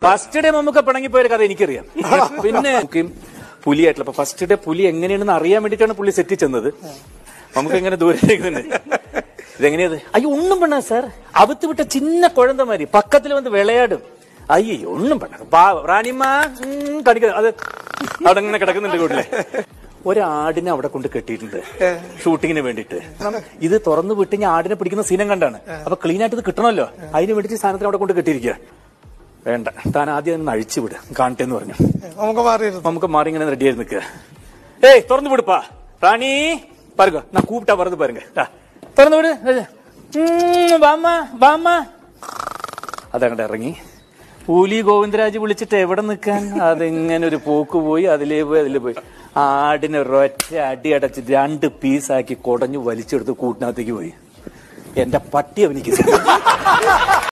first day നമുക്ക് പിണങ്ങിപ്പോയ ഒരു കഥ എനിക്കറിയാം പിന്നെ നമുക്കും പുലിയായിട്ടുള്ള അപ്പൊ ഫസ്റ്റ് ഡേ പുലി എങ്ങനെയാണെന്ന് അറിയാൻ വേണ്ടിയിട്ടാണ് പുള്ളി സെറ്റിൽ ചെന്നത് നമുക്ക് എങ്ങനെ ദൂരേക്ക് തന്നെ ഇതെങ്ങനെയത് അയ്യോ ഒന്നും പെണ്ണ സാർ അവത്ത് വിട്ട ചിന്ന കുഴന്ത മാതിരി പക്കത്തിൽ വന്ന് വിളയാടും അയ്യോ ഒന്നും പെണ്ണ പാ റാണിമ്മ ഉം, കടിക്ക അത് അവിടെ ഇങ്ങനെ കിടക്കുന്നുണ്ട് വീട്ടിലെ ഒരാടിനെ അവിടെ കൊണ്ട് കെട്ടിയിട്ടുണ്ട് ഷൂട്ടിങ്ങിന് വേണ്ടിയിട്ട് ഇത് തുറന്നു വിട്ട് ഞാൻ ആടിനെ പിടിക്കുന്ന സീനം കണ്ടാണ് അപ്പൊ ക്ലീൻ ആയിട്ട് ഇത് കിട്ടണമല്ലോ അതിന് വേണ്ടിയിട്ട് സാധനത്തിന് അവിടെ കൊണ്ട് കെട്ടിയിരിക്കുക വേണ്ട താൻ ആദ്യം ഒന്ന് അഴിച്ചു വിട് കാണട്ടെ എന്ന് പറഞ്ഞു നമുക്ക് മാറിയിരുന്നു നമുക്ക് മാറി ഇങ്ങനെ റെഡി ആയി നിൽക്കുക ഏയ് തുറന്നു വിടുപ്പാ റാണി പാരുക நான் கூப்பிட்டா வரது பாருங்க டா, തുറന്നു വിട് ഉം, വാമ്മ വാമ്മ അതങ്ങോട്ട് ഇറങ്ങി പൂലി ഗോവിന്ദരാജ് വിളിച്ചിട്ട് എവിടെ നിൽക്കാൻ അതിങ്ങനെ ഒരു പോക്ക് പോയി അതിലേ പോയി അതിലേ പോയി ആടിനെ ഒരൊറ്റ അടി അടച്ച് രണ്ട് പീസാക്കി കുടഞ്ഞു വലിച്ചെടുത്ത് കൂട്ടിനകത്തേക്ക് പോയി എന്റെ പട്ടി അവനിക്ക്